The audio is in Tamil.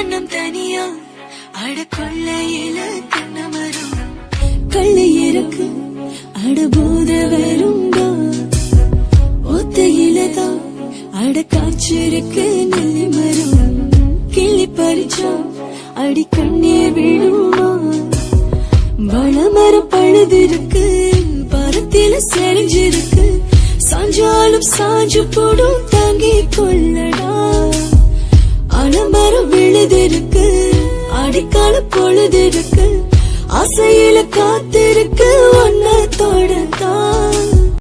வண்ணம் தனியா அட கொள்ளையில தென்னமரம் கள்ளை இருக்கு அட போத வருண்டா ஒத்தையில தான் அட காய்ச்சிருக்கு நெல்லி மரம் கிள்ளி பறிச்சா அடி கண்ணே விழுமா வளமரம் பழுதிருக்கு பரத்தில செறிஞ்சிருக்கு சாஞ்சாலும் சாஞ்சு போடும் தாங்கி கொள்ளடா அலமரம் விழுதிருக்கு அடிக்கால பொழுதிருக்கு ஆசையில காத்திருக்கு ஒன்ன தொடத்தான்